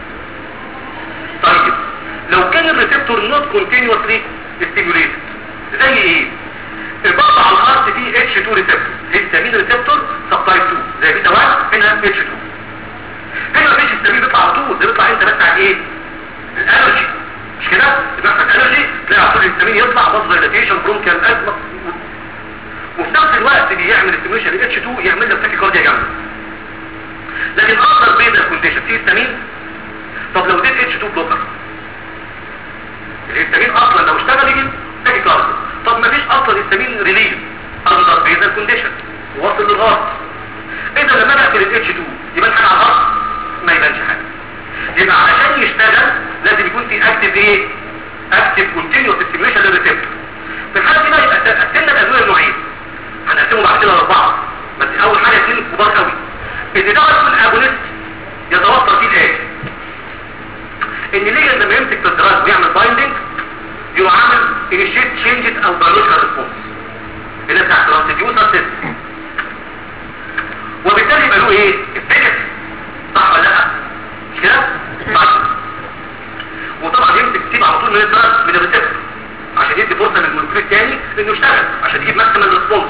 طيب لو كان الريسبتور نوت كونتينيوسلي ستيموليتد زي ايه البعض على الهارت فيه اتش 2 ريسبتور هيستامين ريسبتور سبتايب 2 زي بيتا 1 هنا اتش 2 هنا مفيش هيستامين بيطلع على طول ده بيطلع انت بس على ايه الالرجي مش كده بيحصل الالرجي تلاقي على طول الهيستامين يطلع بص دايلاتيشن برونكيال ازمه وفي نفس الوقت بيعمل ستيميوليشن لاتش 2 يعمل لك تاكيكارديا جامده لكن اكتر بيتا كونديشن فيه هيستامين طب لو اديت اتش 2 بلوكر الهيستامين اصلا لو اشتغل يجي تاكيكارديا طب ما فيش اصلا هيستامين ريليز اندر بيزا كونديشن وصل للهارت اذا لما انا اقفل الاتش 2 يبان حاجه على الهارت ما يبانش حاجه يبقى علشان يشتغل لازم يكون في اكتف ايه اكتف كونتينيوس ستيميوليشن للريسبتور في الحاله دي بقى يبقى قسمنا الادويه لنوعين هنقسمهم بعد كده لاربعه بس اول حاجه اثنين كبار قوي ان ده اسمه الاجونست يتوصل فيه الاتي ان ليه لما يمسك في الدراج ويعمل بايندنج يعمل initiate changes او biological response اللي بتاع transducer system وبالتالي يبقى له ايه الفكر صح ولا لا مش كده صح وطبعا يمسك تسيب على طول من الدراج من الريسبتور عشان يدي فرصه للمولكيول الثاني انه يشتغل عشان يجيب ماكسيمال ريسبونس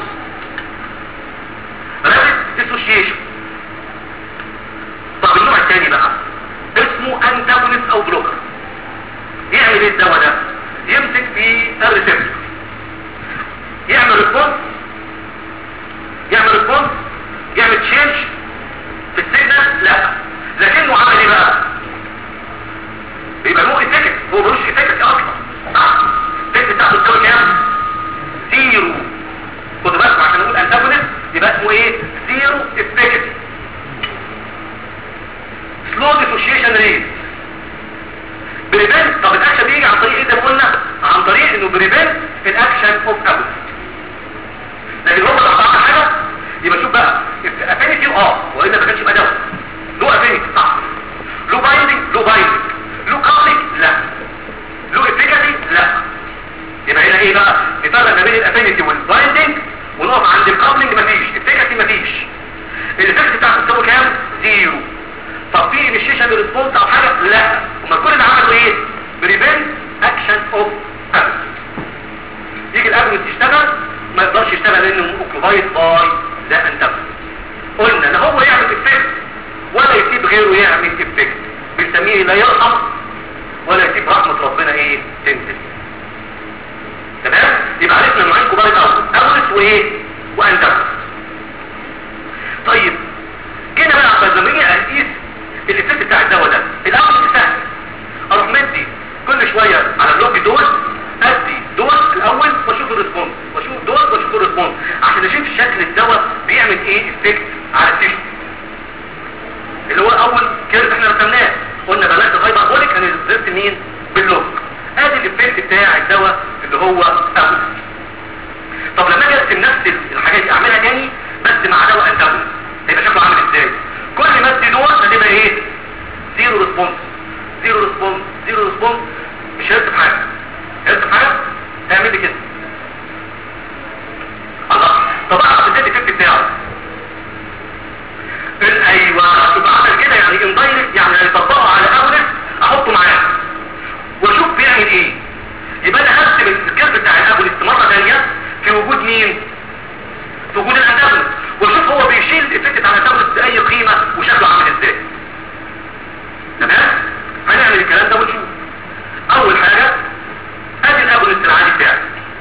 رابط ديسوشيشن طب النوع الثاني بقى اسمه انتاجونست او بلوكر يعمل ايه الدواء ده يمسك في الريسبتور يعمل ريسبونس يعمل ريسبونس يعمل تشينج في السيجنال لا لكنه عمل ايه بقى بيبقى له افكت هو ملوش افكت اصلا صح الافكت بتاعته تساوي كام زيرو خدوا بالكم عشان نقول انتاجونست يبقى اسمه ايه زيرو افكت سلو ديسوشيشن ريت بريفنت طب الاكشن بيجي عن طريق ايه زي ما قلنا عن طريق انه بريفنت الاكشن اوف ابل لكن هو لو عمل حاجه يبقى شوف بقى افينيتي اه والا ما كانش يبقى دواء له افينيتي صح له بايندنج له بايندنج له كابلنج لا له افيكاسي لا يبقى هنا ايه بقى نفرق ما بين الافينيتي والبايندنج ونقف الايفكت بتاعته تساوي كام زيرو طب في انيشيشن ريسبونس او حاجه لا هما كل اللي عملوا ايه بريفنت اكشن اوف يجي الاجنس يشتغل ما يقدرش يشتغل لانه اوكيبايد باي ذا انتاجونست قلنا لا هو يعمل افكت ولا يسيب غيره يعمل افكت بنسميه لا يرحم ولا يسيب رحمة ربنا ايه تنزل تمام يبقى عرفنا نوعين كبار الاول اولس وايه واندفس طيب جينا بقى بقى لما اجي اقيس الافكت بتاع الدواء ده الاول سهل اروح مدي كل شويه على اللوج دول ادي دول الاول واشوف الريسبونس واشوف دول واشوف الريسبونس عشان اشوف شكل الدواء بيعمل ايه افكت على التيشو اللي هو اول كيرف احنا رسمناه قلنا بلاش فايبر بوليك انا نزلت مين باللوج ادي الافكت بتاع الدواء اللي هو اول طب لما اجي ارسم نفس الحاجات دي اعملها تاني بس مع دواء انتاجونست هيبقى شكله عامل ازاي كل ما ادي دول هتبقى ايه زيرو ريسبونس زيرو ريسبونس زيرو ريسبونس مش هيرسم حاجه هيرسم حاجه اعمل لي كده الله طب اعرف ازاي الافكت بتاعه ال- ايوه يبقى عمل كده يعني اندايركت يعني هيطبقه على اولس احطه معاه واشوف بيعمل ايه يبقى انا هرسم الكيرف بتاع الاولس مره ثانيه في وجود مين في وجود الانتاجونست واشوف هو بيشيل الافكت على الانتاجونست باي قيمه وشكله عامل ازاي تمام هنعمل الكلام ده ونشوف اول حاجه ادي الاجونست العادي بتاعي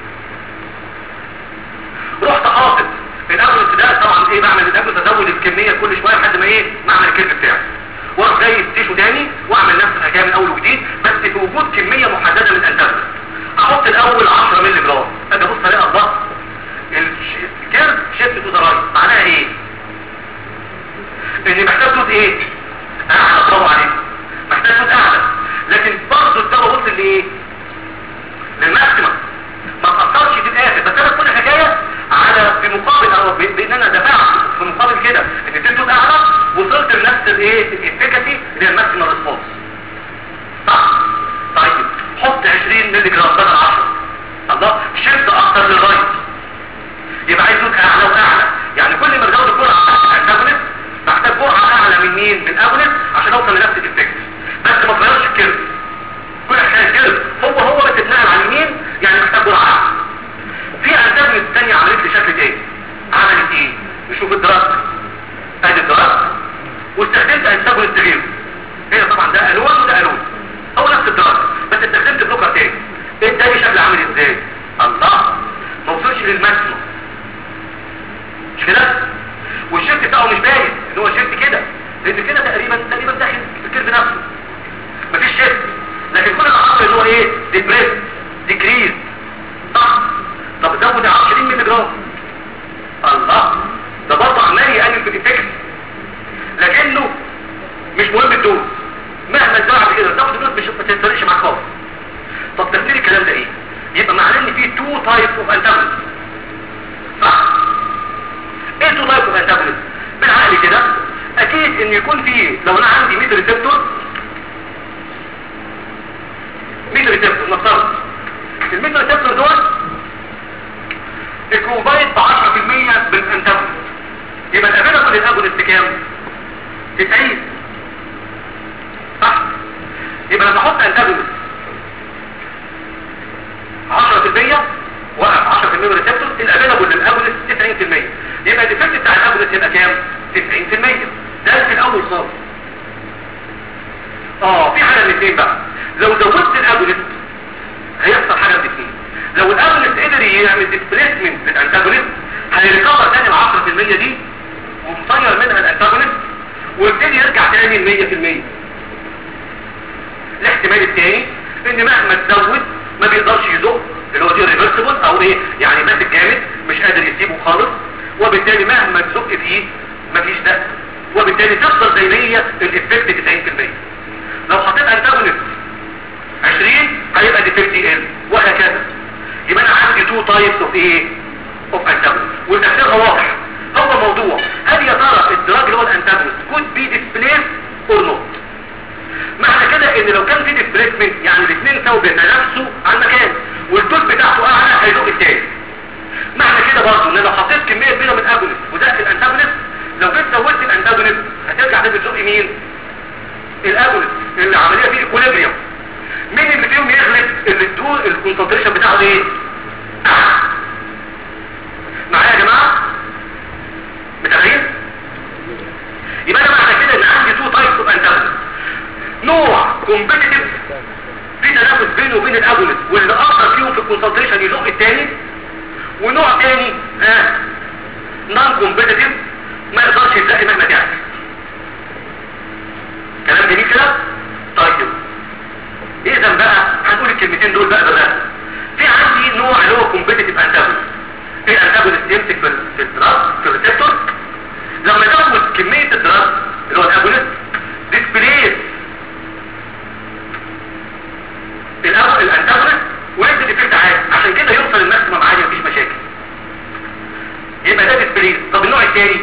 رحت حاطط الاجونست ده طبعا ايه بعمل الاجونست ازود الكميه كل شويه لحد ما ايه ما اعمل الكيرف بتاعي واروح جاي تيشو تاني واعمل نفس الحكايه من اول وجديد بس في وجود كميه محدده من الانتاجونست احط الاول 10 مللي جرام اجي ابص الاقي الله الش- الكيرف شيفت تو ذا رايت معناها ايه ان محتاج دوز ايه اعلى برافو عليك محتاج دوز اعلى لكن برضه الدواء وصل لايه للماكسيمم ما تاثرش في الاخر بس انا كل حكايه على في مقابل او ب- بان انا دفعت في مقابل كده ان اديت دوز اعلى وصلت لنفس الايه الافيكاسي اللي هي الماكسيمم ريسبونس صح طيب حط 20 مللي جرام بدل 10 الله شفت اكتر للرايت يبقى عايز دوز اعلى واعلى يعني كل ما ازود الجرعه بتاعت الانتاجونست بحتاج جرعه اعلى من مين من الاجونست عشان اوصل لنفس الافكت بس ما تغيرش الكيرف كل حاجه الكيرف هو هو بس اتنقل على اليمين يعني محتاج جرعه اعلى في انتاجونست ثانيه عملت لي شكل تاني عملت ايه نشوف الدراج ادي الدراج واستخدمت انتاجونست غيره هي طبعا ده الوان وده الوان هو نفس الدراج بس استخدمت بلوكر تاني ايه التاني شكل عامل ازاي الله ما وصلش للماكسيموم مش كده والشيفت بتاعه مش باين ان هو شيفت كده لان كده تقريبا تقريبا داخل في الكيرف نفسه مفيش شيفت لكن كل اللي حصل ان هو ايه ديبريس ديكريز صح طب زود 20 مللي جرام الله ده برضه عمال يقلل في الافكت لكنه مش مهم الدوز مهما اتزرع بعد كده تاخد الدوز مش ما تفرقش معاك خالص طب تفسير الكلام ده ايه يبقى معناه ان في تو تايب اوف انتاجونست صح ايه تو تايب اوف انتاجونست بالعقل كده اكيد ان يكون في لو انا عندي 100 ريسبتور 100 ريسبتور نفترض ال 100 ريسبتور دول الكومبايت ب 10% بالانتاجونست يبقى الافيلابل للاجونست كام 90 صح يبقى لما احط انتاجونست 10% وقف 10% من الريسبتور الافيلابل للاجونست 90% يبقى الافكت بتاع الاجونست يبقى كام 90% ده في الاول خالص اه في حاجه من الاثنين بقى لو زودت الاجونست هيحصل حاجه من الاثنين لو الاجونست قدر يعمل ديسبليسمنت للانتاجونست هيريكفر تاني ال 10% دي ومطير منها الانتاجونست ويبتدي يرجع تاني ل 100% الاحتمال الثاني ان مهما تزود ما بيقدرش يزق اللي هو دي ريفرسبل او ايه يعني ماسك جامد مش قادر يسيبه خالص وبالتالي مهما تزق فيه مفيش ده وبالتالي تفضل زي ما هي الافكت 90% لو حطيت انتاجونست 20 هيبقى ديفكت ال وهكذا يبقى انا عندي تو تايبس اوف ايه اوف انتاجونست والتفسير واضح هو موضوع هل يا ترى الدراج اللي هو الانتاجونست could be displaced or not معنى كده ان لو كان في ديسبليسمنت يعني الاثنين سوا بيتنافسوا على المكان والدوز بتاعته اعلى هيزق التاني معنى كده برضه ان لو حطيت كميه كبيره من اجونست وده الانتاجونست لو جيت زودت مين الاجولس اللي عمليه فيه اكوليبريم مين اللي فيهم يغلب اللي الدول الكونسنتريشن بتاعه ايه أعلى. معايا يا جماعه متابعين يبقى انا معنى كده ان عندي تو تايبس اوف انتاجونست نوع كومبيتيتيف في تنافس بينه وبين الاجولس واللي اكتر فيهم في الكونسنتريشن يزق التاني ونوع تاني ها نون كومبيتيتيف ما يقدرش يلاقي مهما كان كلام جميل كده طيب اذا بقى هنقول الكلمتين دول بقى بقى في عندي نوع اللي هو كومبيتيتيف انتاجونست في انتاجونست يمسك في ال- في الدراج في الريسبتور لما يزود كميه الدراج اللي هو الاجونست ديسبليس الاول الانتاجونست ويدي ديفكت عالي عشان كده يوصل الماكسيمم عالي مفيش مشاكل يبقى ده ديسبليس طب النوع الثاني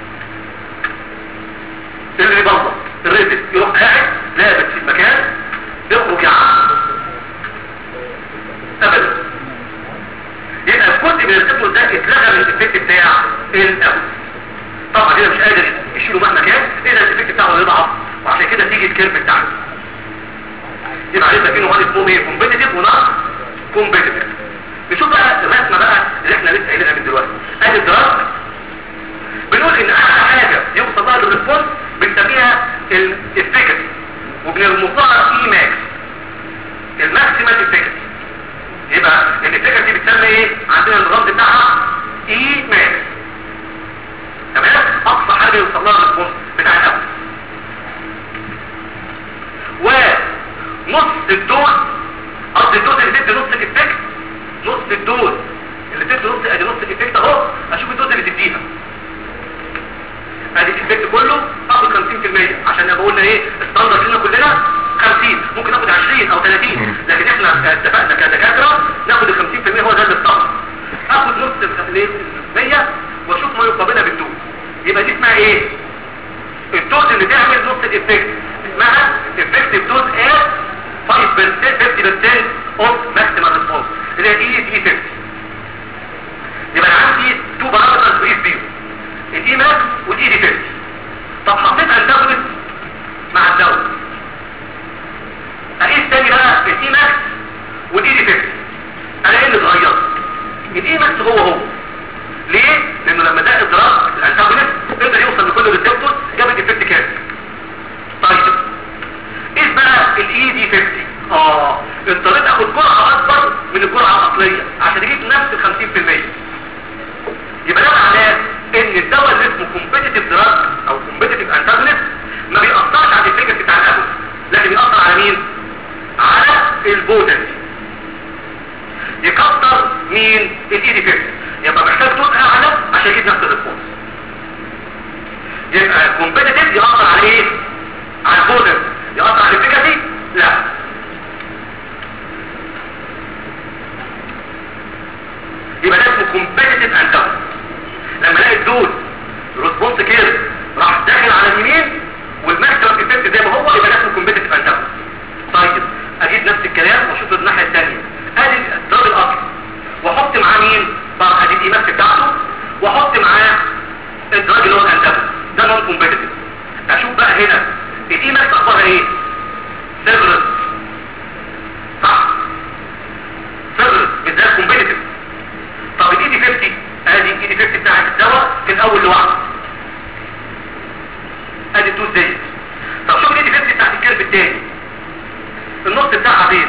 اللي بره الريبت يروح قاعد لابس في المكان يخرج يا عم ابدا يبقى الجزء من الريسبتور ده اتلغى من الافكت بتاع الاول طبعا كده مش قادر يشيله مهما كان اذا الافكت بتاعه يضعف وعشان كده تيجي الكيرف بتاعته يبقى عرفنا فيه نوعين اسمهم ايه كومبيتيتيف ونون كومبيتيتيف نشوف بقى الرسمه بقى اللي احنا لسه قايلينها من دلوقتي ادي الدراج بنقول ان احلى حاجه يوصل لها للريسبونس بنسميها الافكاسي وبنرمزها اي ماكس الماكسيمال افكاسي يبقى الافكاسي بتسمى ايه عندنا الرمز بتاعها اي ماكس تمام اقصى حاجه يوصل لها الريسبونس بتاع الاول ونص الدوز قصدي الدوز اللي تدي نص الافكت نص الدوز اللي تدي نص ادي نص الافكت اهو اشوف الدوز اللي تديها ادي الافكت كله اخد 50% عشان نبقى قلنا ايه الستاندرد لنا كلنا 50 ممكن ناخد 20 او 30 لكن احنا اتفقنا كدكاتره ناخد ال 50% هو ده الستاندرد اخد نص ال 100 واشوف ما يقابلها بالدوز يبقى دي اسمها ايه الدوز اللي تعمل نص الافكت اسمها effective dose at 5% 50% of maximal response اللي هي اي دي 50 يبقى انا عندي تو بارامترز بقيس بيهم الاي ماكس والاي دي 50 طب حطيت انتاجونست مع الدواء اقيس تاني بقى الاي ماكس والاي دي 50 الاقي ايه اللي اتغير الاي ماكس هو هو ليه؟ لانه لما ده ادراك الانتاجونست يقدر يوصل لكل ريسبتور جاب الايفكت كامل طيب ايه بقى الاي دي 50 اه اضطريت اخد جرعه اكبر من الجرعه الاصليه عشان اجيب نفس ال 50% يبقى ده معناه ان الدواء اللي اسمه كومبيتيتيف دراج او كومبيتيتيف انتاجونست ما بيأثرش على الافكت بتاع الابل لكن بيأثر على مين على البوتنسي يكسر مين الاي دي 50 يبقى محتاج دوز اعلى عشان يجيب نفس الريسبونس يبقى كومبيتيتيف يأثر على ايه على البودر يقطع على الافكاسي لا يبقى ده اسمه كومبيتيتيف انتاجونست لما الاقي الدول ريسبونس كير راح داخل على اليمين والماكسيمم افكت زي ما هو يبقى ده اسمه كومبيتيتيف انتاجونست طيب اجيب نفس الكلام واشوف الناحيه الثانيه ادي الدراج الاصلي واحط معاه مين بقى ادي الايماكس بتاعته واحط معاه الدراج اللي هو الانتاجونست ده نون كومبيتيتيف اشوف بقى هنا الاي ماكس اخبارها ايه سيفرس صح سيفرس بالذات كومبيتيتيف طب الاي دي 50 ادي الاي دي 50 بتاعت الدواء في الاول لوحده ادي الدوز ديت طب شوف الاي دي 50 بتاعت الكيرف الثاني النص بتاعها فين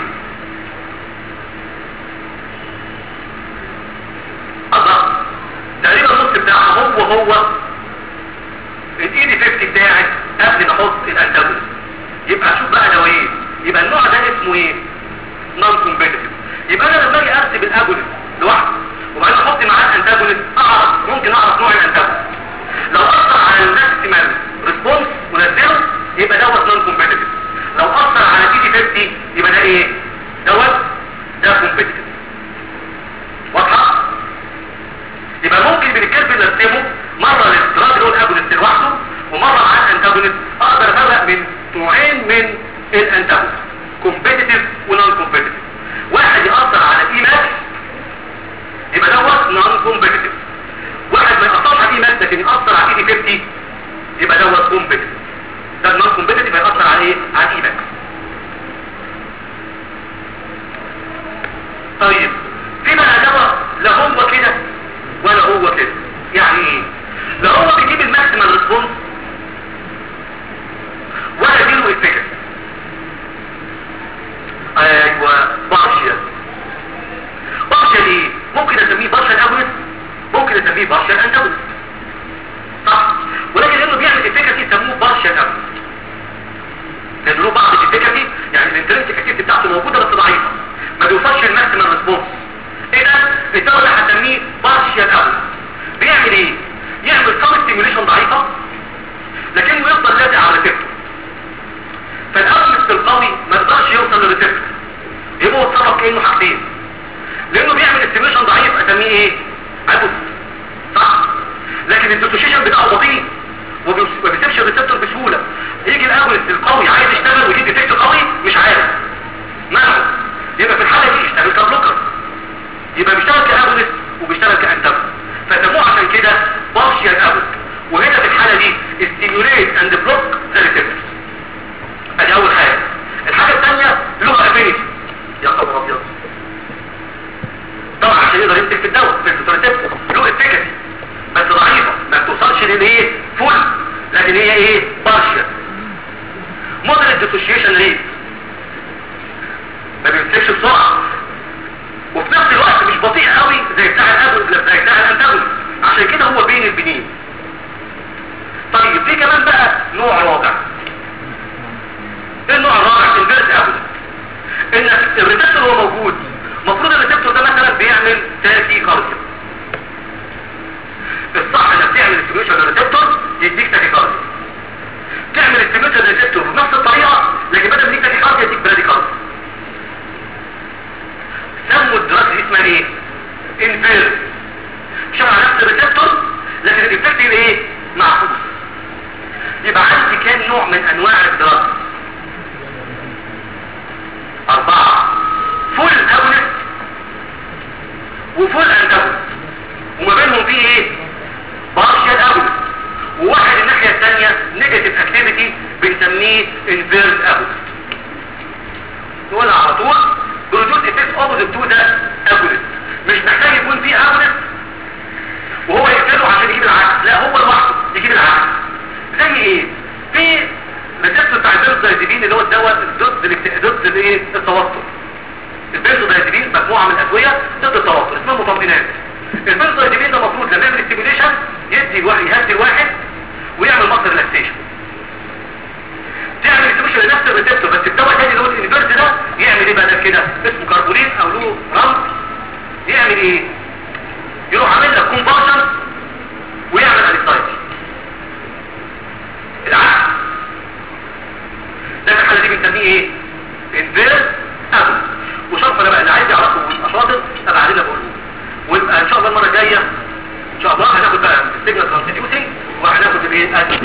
الله تقريبا النص بتاعها هو هو الاي دي 50 بتاعت قبل ما احط الانتاجونست يبقى اشوف بقى لو ايه يبقى النوع ده اسمه ايه نون كومبيتيتيف يبقى انا لما اجي ارسم الاجونست لوحده وبعدين احط معاه الانتاجونست اعرف ممكن اعرف نوع الانتاجونست لو اثر على الماكسيمال ريسبونس ونزله يبقى دوت نون كومبيتيتيف لو اثر على تي دي 50 يبقى ده ايه دوت ده كومبيتيتيف واضحه يبقى ممكن من الكيرف اللي ارسمه مره للدراج اللي هو الاجونست لوحده ومره مع الانتاجونست اقدر افرق من نوعين من الانتاجونست كومبيتيتيف ونون كومبيتيتيف واحد ياثر على الاي ماكس يبقى دوت نون كومبيتيتيف واحد ما ياثرش على الاي ماكس لكن ياثر على الاي دي 50 يبقى دوت كومبيتيتيف بنسميه بارشال انتاجونست صح ولكن لانه بيعمل افكاسي يسموه بارشال اجونست لان له بعض الافكاسي يعني الانترنسيك اكتيفيتي بتاعته موجوده بس ضعيفه ما بيوصلش الماكسيمم ريسبونس اذا الدواء ده هسميه بارشال اجونست بيعمل ايه يعمل سم ستيميوليشن ضعيفه لكنه يفضل لازق على الريسبتور فالاجونست القوي ما يقدرش يوصل للريسبتور يبقى هو اتصرف كانه حاجتين لانه بيعمل استيميوليشن ضعيف اسميه ايه اجونست صح لكن الديسوشيشن بتاعه بطيء وما بيسيبش الريسبتور بسهوله يجي الاجونست القوي عايز يشتغل ويجيب افكت قوي مش عارف منعه يبقى في الحاله دي يشتغل كبلوكر يبقى بيشتغل كاجونست وبيشتغل كانتاجونست فسموه عشان كده بارشيال اجونست وهنا في الحاله دي ستيميوليت اند بلوك ذا ريسبتورز ادي اول حاجه الحاجه الثانيه له افينيتي يا خبر ابيض طبعا عشان يقدر يمسك في الدواء في الريسبتور له افكاسي بس ضعيفه ما بتوصلش للايه فول لكن هي ايه بارشل مودريت ديسوشيشن ريت ما بيمسكش بسرعه وفي نفس الوقت مش بطيء قوي زي بتاع الابل زي بتاع الانتاجونست عشان كده هو بين البنين طيب في كمان بقى نوع رابع ايه النوع الرابع الفيرس ابل ان الريسبتور هو موجود المفروض الريسبتور ده مثلا بيعمل تاكي كارديو الصح انك تعمل استيميشن للريسبتور يديك تاكي كارديو تعمل استيميشن للريسبتور بنفس الطريقه لكن بدل ما يديك تاكي كارديو يديك برادي كارديو سموا الدراج دي اسمها ايه انفيرس شبه نفس الريسبتور لكن الافكت يبقى ايه معكوس يبقى عندي كام نوع من انواع الدراج اربعة فول اجونست وفول انتاجونست وما بينهم في ايه بارشال اجونست وواحد الناحية الثانية نيجاتيف اكتيفيتي بنسميه انفيرس اجونست نقول على طول برودوس افكت اوبوزيت تو ده اجونست مش محتاج يكون فيه اجونست وهو يقتله عشان يجيب العكس لا هو لوحده يجيب العكس زي ايه في الريسبتور بتاع البنزودايزيبين اللي هو الدواء ضد الاكت- ضد الايه التوتر البنزودايزيبين مجموعه من الادويه ضد التوتر اسمها مطمئنات البنزودايزيبين ده المفروض لما يعمل ستيميوليشن يدي الواحد يهدي الواحد ويعمل مصدر ريلاكسيشن تعمل ستيميوليشن لنفس الريسبتور بس الدواء تاني اللي هو الانفيرس ده يعمل ايه بقى ده كده اسمه كربولين او له رمز يعمل ايه يروح عامل لك كومباشن ويعمل انكسايتي العكس ده في الحاله دي بنسميه ايه انفيرس اجل وشرط انا بقى اللي عايز يعرفه ويبقى شاطر ابقى علينا بقول ويبقى ان شاء الله المره الجايه ان شاء الله هناخد بقى السيجنال ترانسديوسنج وهناخد الايه